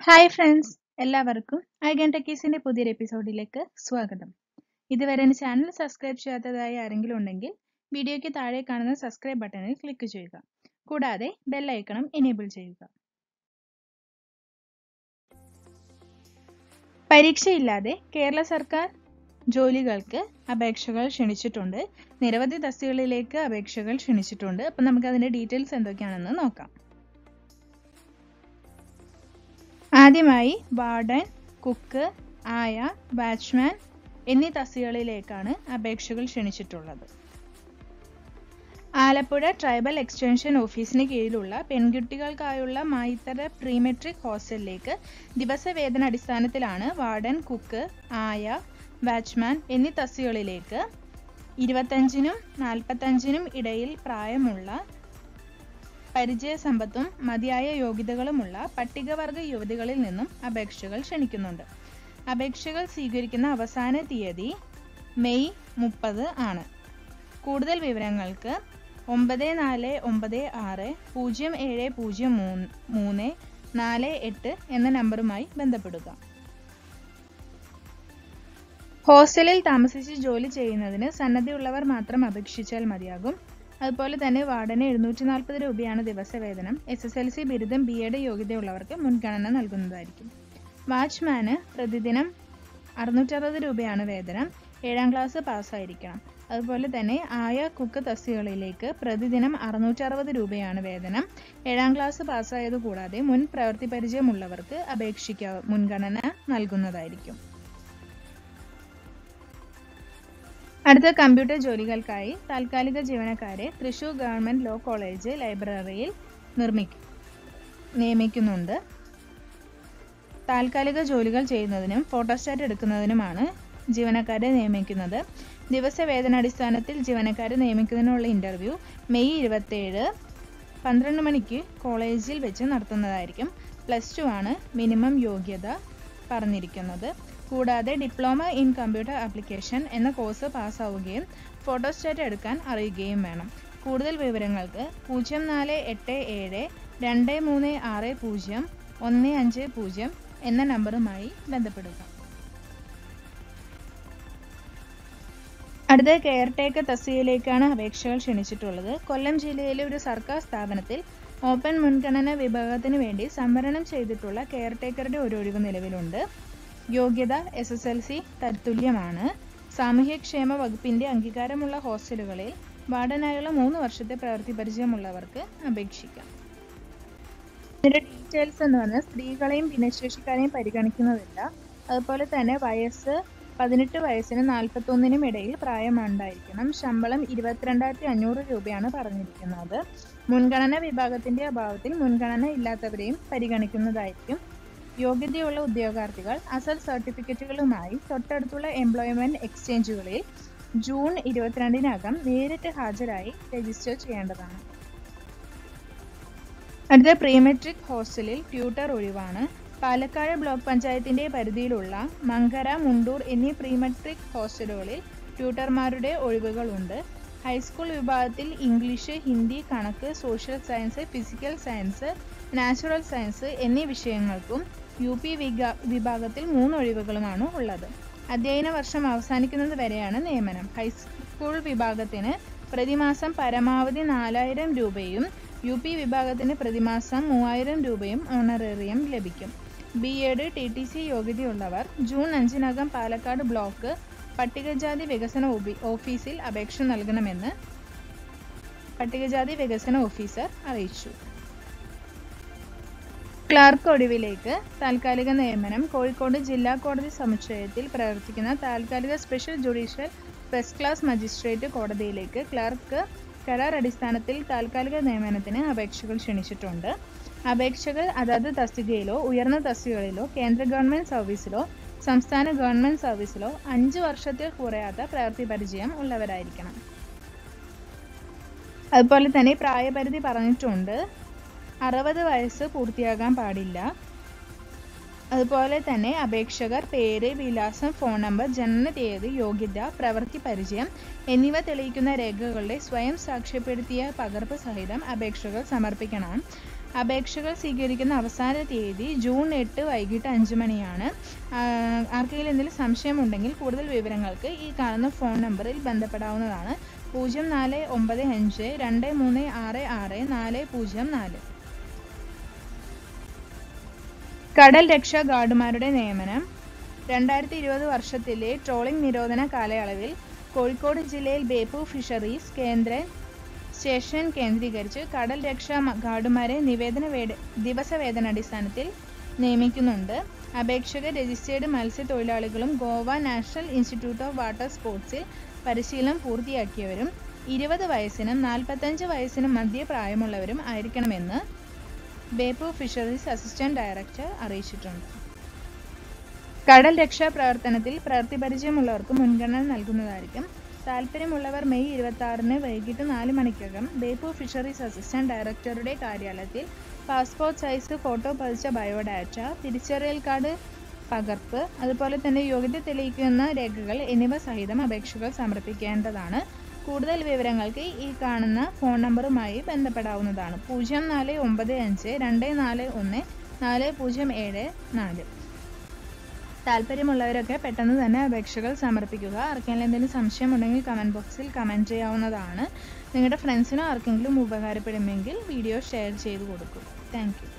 hi friends എല്ലാവർക്കും ഐഗൻ ടെക്കീസിന്റെ പുതിയൊരു എപ്പിസോഡിലേക്ക് സ്വാഗതം ഇതുവരെ എൻ്റെ ചാനൽ സബ്സ്ക്രൈബ് ചെയ്യാത്തതായി ആരെങ്കിലും ഉണ്ടെങ്കിൽ വീഡിയോയ്ക്ക് താഴെ കാണുന്ന സബ്സ്ക്രൈബ് ബട്ടണിൽ ക്ലിക്ക് ചെയ്യുക കൂടാതെ ബെൽ ഐക്കണും എനേബിൾ ചെയ്യുക പരീക്ഷയില്ലാതെ കേരള സർക്കാർ ജോലികൾക്ക് അപേക്ഷകൾ ക്ഷണിച്ചിട്ടുണ്ട് നിരവധി തസ്തികളിലേക്ക് അപേക്ഷകൾ ക്ഷണിച്ചിട്ടുണ്ട് അപ്പം നമുക്ക് അതിൻ്റെ ഡീറ്റെയിൽസ് എന്തൊക്കെയാണെന്ന് നോക്കാം ആദ്യമായി വാർഡൻ കുക്ക് ആയ ബാറ്റ്ച്മാൻ എന്നീ തസ്തികകളിലേക്കാണ് അപേക്ഷകൾ ക്ഷണിച്ചിട്ടുള്ളത് ആലപ്പുഴ ട്രൈബൽ എക്സ്റ്റൻഷൻ ഓഫീസിന് കീഴിലുള്ള പെൺകുട്ടികൾക്കായുള്ള മായിത്തര പ്രീമെട്രിക് ഹോസ്റ്റലിലേക്ക് ദിവസവേതന അടിസ്ഥാനത്തിലാണ് വാർഡൻ കുക്ക് ആയ ബാറ്റ്ച്മാൻ എന്നീ തസ്തികകളിലേക്ക് ഇരുപത്തഞ്ചിനും നാൽപ്പത്തഞ്ചിനും ഇടയിൽ പ്രായമുള്ള പരിചയസമ്പത്തും മതിയായ യോഗ്യതകളുമുള്ള പട്ടികവർഗ യുവതികളിൽ നിന്നും അപേക്ഷകൾ ക്ഷണിക്കുന്നുണ്ട് അപേക്ഷകൾ സ്വീകരിക്കുന്ന അവസാന തീയതി മെയ് മുപ്പത് ആണ് കൂടുതൽ വിവരങ്ങൾക്ക് ഒമ്പത് നാല് ഒമ്പത് ആറ് പൂജ്യം ഏഴ് പൂജ്യം മൂന്ന് മൂന്ന് നാല് എട്ട് എന്ന നമ്പറുമായി ബന്ധപ്പെടുക ഹോസ്റ്റലിൽ താമസിച്ച് ജോലി ചെയ്യുന്നതിന് സന്നദ്ധയുള്ളവർ മാത്രം അപേക്ഷിച്ചാൽ മതിയാകും അതുപോലെ തന്നെ വാർഡന് എഴുന്നൂറ്റി നാൽപ്പത് രൂപയാണ് ദിവസവേതനം എസ് എസ് എൽ സി ബിരുദം ബി എഡ് യോഗ്യതയുള്ളവർക്ക് മുൻഗണന നൽകുന്നതായിരിക്കും വാച്ച്മാന് പ്രതിദിനം അറുന്നൂറ്ററുപത് രൂപയാണ് വേതനം ഏഴാം ക്ലാസ് പാസ്സായിരിക്കണം അതുപോലെ തന്നെ ആയ കുക്ക് തസ്തികളിലേക്ക് പ്രതിദിനം അറുന്നൂറ്ററുപത് രൂപയാണ് വേതനം ഏഴാം ക്ലാസ് പാസ്സായത് കൂടാതെ മുൻ പ്രവൃത്തി പരിചയമുള്ളവർക്ക് അപേക്ഷിക്കാ മുൻഗണന നൽകുന്നതായിരിക്കും അടുത്ത കമ്പ്യൂട്ടർ ജോലികൾക്കായി താൽക്കാലിക ജീവനക്കാരെ തൃശൂർ ഗവൺമെന്റ് ലോ കോളേജ് ലൈബ്രറിയിൽ നിർമ്മിക്കും നിയമിക്കുന്നുണ്ട് താൽക്കാലിക ജോലികൾ ചെയ്യുന്നതിനും ഫോട്ടോസ്റ്റാറ്റ് എടുക്കുന്നതിനുമാണ് ജീവനക്കാരെ നിയമിക്കുന്നത് ദിവസവേതനാടിസ്ഥാനത്തിൽ ജീവനക്കാരെ നിയമിക്കുന്നതിനുള്ള ഇന്റർവ്യൂ മെയ് ഇരുപത്തേഴ് പന്ത്രണ്ട് മണിക്ക് കോളേജിൽ വെച്ച് നടത്തുന്നതായിരിക്കും പ്ലസ് ടു ആണ് മിനിമം യോഗ്യത പറഞ്ഞിരിക്കുന്നത് കൂടാതെ ഡിപ്ലോമ ഇൻ കമ്പ്യൂട്ടർ ആപ്ലിക്കേഷൻ എന്ന കോഴ്സ് പാസ്സാവുകയും ഫോട്ടോസ്റ്റാറ്റ് എടുക്കാൻ അറിയുകയും വേണം കൂടുതൽ വിവരങ്ങൾക്ക് പൂജ്യം നാല് എട്ട് ഏഴ് രണ്ട് മൂന്ന് ആറ് പൂജ്യം ഒന്ന് അഞ്ച് പൂജ്യം എന്ന നമ്പറുമായി ബന്ധപ്പെടുക അടുത്ത കെയർ ടേക്കർ തസ്തികയിലേക്കാണ് അപേക്ഷകൾ ക്ഷണിച്ചിട്ടുള്ളത് കൊല്ലം ജില്ലയിലെ ഒരു സർക്കാർ സ്ഥാപനത്തിൽ ഓപ്പൺ മുൻഗണന വിഭാഗത്തിന് വേണ്ടി സംവരണം ചെയ്തിട്ടുള്ള കെയർ ടേക്കറുടെ ഒരു ഒഴിവ് നിലവിലുണ്ട് യോഗ്യത എസ് എസ് എൽ സി തത്തുല്യമാണ് സാമൂഹ്യക്ഷേമ വകുപ്പിന്റെ അംഗീകാരമുള്ള ഹോസ്റ്റലുകളിൽ വാർഡനായുള്ള മൂന്ന് വർഷത്തെ പ്രവൃത്തി പരിചയമുള്ളവർക്ക് അപേക്ഷിക്കാം ഇതിന്റെ ഡീറ്റെയിൽസ് എന്ന് പറഞ്ഞാൽ സ്ത്രീകളെയും ഭിന്നശേഷിക്കാരെയും പരിഗണിക്കുന്നതില്ല അതുപോലെ തന്നെ വയസ്സ് പതിനെട്ട് വയസ്സിന് നാൽപ്പത്തൊന്നിനും ഇടയിൽ പ്രായമുണ്ടായിരിക്കണം ശമ്പളം ഇരുപത്തിരണ്ടായിരത്തി അഞ്ഞൂറ് രൂപയാണ് പറഞ്ഞിരിക്കുന്നത് മുൻഗണന വിഭാഗത്തിന്റെ അഭാവത്തിൽ മുൻഗണന ഇല്ലാത്തവരെയും പരിഗണിക്കുന്നതായിരിക്കും യോഗ്യതയുള്ള ഉദ്യോഗാർത്ഥികൾ അസൽ സർട്ടിഫിക്കറ്റുകളുമായി തൊട്ടടുത്തുള്ള എംപ്ലോയ്മെന്റ് എക്സ്ചേഞ്ചുകളിൽ ജൂൺ ഇരുപത്തിരണ്ടിനകം നേരിട്ട് ഹാജരായി രജിസ്റ്റർ ചെയ്യേണ്ടതാണ് അടുത്ത പ്രീമെട്രിക് ഹോസ്റ്റലിൽ ട്യൂട്ടർ ഒഴിവാണ് പാലക്കാട് ബ്ലോക്ക് പഞ്ചായത്തിന്റെ പരിധിയിലുള്ള മങ്കര മുണ്ടൂർ എന്നീ പ്രീമെട്രിക് ഹോസ്റ്റലുകളിൽ ട്യൂട്ടർമാരുടെ ഒഴിവുകളുണ്ട് ഹൈസ്കൂൾ വിഭാഗത്തിൽ ഇംഗ്ലീഷ് ഹിന്ദി കണക്ക് social science physical science natural science എന്നീ വിഷയങ്ങൾക്കും യു പി വിഭാഗത്തിൽ മൂന്ന് ഒഴിവുകളുമാണ് ഉള്ളത് അധ്യയന വർഷം അവസാനിക്കുന്നത് വരെയാണ് നിയമനം ഹൈസ്കൂൾ വിഭാഗത്തിന് പ്രതിമാസം പരമാവധി നാലായിരം രൂപയും യു പി വിഭാഗത്തിന് പ്രതിമാസം മൂവായിരം രൂപയും ഓണറേറിയം ലഭിക്കും B Ed T T C യോഗ്യതയുള്ളവർ ജൂൺ അഞ്ചിനകം പാലക്കാട് ബ്ലോക്ക് പട്ടികജാതി വികസന ഓഫീസിൽ അപേക്ഷ നൽകണമെന്ന് പട്ടികജാതി വികസന ഓഫീസർ അറിയിച്ചു ക്ലാർക്ക് ഒഴിവിലേക്ക് താൽക്കാലിക നിയമനം കോഴിക്കോട് ജില്ലാ കോടതി സമുച്ചയത്തിൽ പ്രവർത്തിക്കുന്ന താൽക്കാലിക special judicial first class magistrate കോടതിയിലേക്ക് ക്ലർക്ക് കരാർ അടിസ്ഥാനത്തിൽ താൽക്കാലിക നിയമനത്തിന് അപേക്ഷകൾ ക്ഷണിച്ചിട്ടുണ്ട് അപേക്ഷകൾ അതാത് തസ്തികയിലോ ഉയർന്ന തസ്തികകളിലോ കേന്ദ്ര ഗവൺമെന്റ് സർവീസിലോ സംസ്ഥാന ഗവൺമെന്റ് സർവീസിലോ അഞ്ച് വർഷത്തിൽ കുറയാത്ത പ്രവൃത്തി പരിചയം ഉള്ളവരായിരിക്കണം അതുപോലെ തന്നെ പ്രായപരിധി പറഞ്ഞിട്ടുണ്ട് അറുപത് വയസ്സ് പൂർത്തിയാകാൻ പാടില്ല അതുപോലെ തന്നെ അപേക്ഷകർ പേര് വിലാസം ഫോൺ നമ്പർ ജനന തീയതി യോഗ്യത പ്രവൃത്തി പരിചയം എന്നിവ തെളിയിക്കുന്ന രേഖകളുടെ സ്വയം സാക്ഷ്യപ്പെടുത്തിയ പകർപ്പ് സഹിതം അപേക്ഷകൾ സമർപ്പിക്കണം അപേക്ഷകൾ സ്വീകരിക്കുന്ന അവസാന തീയതി ജൂൺ എട്ട് വൈകിട്ട് അഞ്ച് മണിയാണ് ആ, ആർക്കെങ്കിലും എന്തെങ്കിലും സംശയമുണ്ടെങ്കിൽ കൂടുതൽ വിവരങ്ങൾക്ക് ഈ കാണുന്ന ഫോൺ നമ്പറിൽ ബന്ധപ്പെടാവുന്നതാണ് പൂജ്യം നാല് ഒമ്പത് അഞ്ച് രണ്ട് മൂന്ന് ആറ് ആറ് നാല് പൂജ്യം നാല് കടൽ രക്ഷാ ഗാർഡുമാരുടെ നിയമനം രണ്ടായിരത്തി ഇരുപത് വർഷത്തിലെ ട്രോളിംഗ് നിരോധന കാലയളവിൽ കോഴിക്കോട് ജില്ലയിൽ ബേപ്പൂർ ഫിഷറീസ് കേന്ദ്ര സ്റ്റേഷൻ കേന്ദ്രീകരിച്ച് കടൽ രക്ഷാ മ- ഗാർഡുമാരെ നിവേദന വേട ദിവസവേതനാടിസ്ഥാനത്തിൽ നിയമിക്കുന്നുണ്ട് അപേക്ഷകർ രജിസ്റ്റേർഡ് മത്സ്യത്തൊഴിലാളികളും Goa national institute of water സ്പോർട്സിൽ പരിശീലനം പൂർത്തിയാക്കിയവരും ഇരുപത് വയസ്സിനും നാൽപ്പത്തഞ്ച് വയസ്സിനും മധ്യ പ്രായമുള്ളവരും ആയിരിക്കണമെന്ന് ബേപ്പൂർ ഫിഷറീസ് അസിസ്റ്റന്റ് ഡയറക്ടർ അറിയിച്ചിട്ടുണ്ട് കടൽ രക്ഷാ പ്രവർത്തനത്തിൽ പ്രവൃത്തി പരിചയമുള്ളവർക്ക് മുൻഗണന നൽകുന്നതായിരിക്കും താല്പര്യമുള്ളവർ മെയ് ഇരുപത്തി ആറിന് വൈകിട്ട് നാല് മണിക്കകം ബേപ്പൂർ ഫിഷറീസ് അസിസ്റ്റന്റ് ഡയറക്ടറുടെ കാര്യാലയത്തിൽ പാസ്പോർട്ട് സൈസ് ഫോട്ടോ പതിച്ച ബയോഡാറ്റ തിരിച്ചറിയൽ കാർഡ് പകർപ്പ് അതുപോലെ തന്നെ യോഗ്യത തെളിയിക്കുന്ന രേഖകൾ എന്നിവ സഹിതം അപേക്ഷകൾ സമർപ്പിക്കേണ്ടതാണ് കൂടുതൽ വിവരങ്ങൾക്ക് ഈ കാണുന്ന ഫോൺ നമ്പറുമായി ബന്ധപ്പെടാവുന്നതാണ് പൂജ്യം നാല് ഒമ്പത് അഞ്ച് രണ്ട് നാല് ഒന്ന് നാല് പൂജ്യം ഏഴ് നാല് താല്പര്യമുള്ളവരൊക്കെ പെട്ടെന്ന് തന്നെ അപേക്ഷകൾ സമർപ്പിക്കുക ആർക്കെങ്കിലും എന്തെങ്കിലും സംശയമുണ്ടെങ്കിൽ കമൻറ്റ് ബോക്സിൽ കമൻറ്റ് ചെയ്യാവുന്നതാണ് നിങ്ങളുടെ ഫ്രണ്ട്സിനോ ആർക്കെങ്കിലും ഉപകാരപ്പെടുമെങ്കിൽ വീഡിയോ ഷെയർ ചെയ്ത് കൊടുക്കും താങ്ക് യു